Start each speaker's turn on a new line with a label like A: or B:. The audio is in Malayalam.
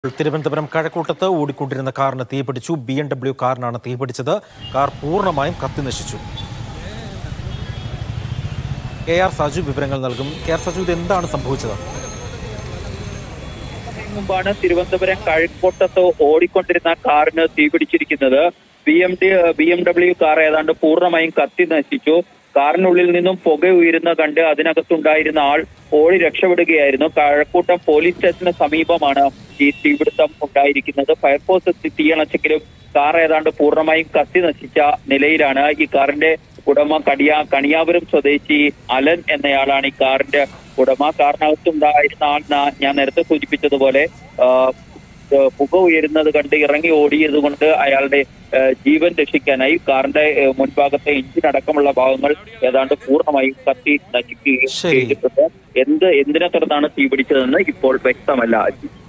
A: തിരുവനന്തപുരം കഴക്കൂട്ടത്ത് ഓടിക്കൊണ്ടിരുന്ന കാറിന് തീപിടിച്ചു ബി എം ഡബ്ല്യു കാറിനാണ് തീപിടിച്ചത് കാർ പൂർണ്ണമായും കത്തിനശിച്ചു കെ ആർ സജു വിവരങ്ങൾ നൽകും കെ ആർ സജു ഇത് എന്താണ് സംഭവിച്ചത്
B: മുമ്പാണ് തിരുവനന്തപുരം കഴക്കൂട്ടത്ത് ഓടിക്കൊണ്ടിരുന്ന കാറിന് തീപിടിച്ചിരിക്കുന്നത് B M D B M W car ഏതാണ്ട് പൂർണ്ണമായും കത്തി നശിച്ചു കാറിനുള്ളിൽ നിന്നും പുക ഉയരുന്ന കണ്ട് അതിനകത്തുണ്ടായിരുന്ന ആൾ ഓടി രക്ഷപ്പെടുകയായിരുന്നു കഴക്കൂട്ടം പോലീസ് സ്റ്റേഷന് സമീപമാണ് ഈ തീപിടുത്തം ഉണ്ടായിരിക്കുന്നത് ഫയർഫോഴ്സ് എത്തി തീയണച്ചെങ്കിലും കാർ ഏതാണ്ട് പൂർണ്ണമായും കത്തി നശിച്ച നിലയിലാണ് ഈ കാറിന്റെ ഉടമ കടിയാ കണിയാപുരം സ്വദേശി അലൻ എന്നയാളാണ് ഈ കാറിന്റെ ഉടമ കാറിനകത്തുണ്ടായിരുന്ന ആൾ നാ- ഞാൻ നേരത്തെ സൂചിപ്പിച്ചതുപോലെ ആ, ഏഹ് പുക ഉയരുന്നത് കണ്ട് ഇറങ്ങി ഓടിയത് കൊണ്ട് അയാളുടെ ഏഹ് ജീവൻ രക്ഷിക്കാനായി കാറിന്റെ ഏഹ് മുൻഭാഗത്തെ എഞ്ചിൻ അടക്കമുള്ള ഭാഗങ്ങൾ ഏതാണ്ട് പൂർണ്ണമായും കത്തി നശിക്കുകയും
A: ശരി.
B: ചെയ്തിട്ടുണ്ട് എന്ത് എന്തിനെ തുടർന്നാണ് തീപിടിച്ചതെന്ന് ഇപ്പോൾ വ്യക്തമല്ല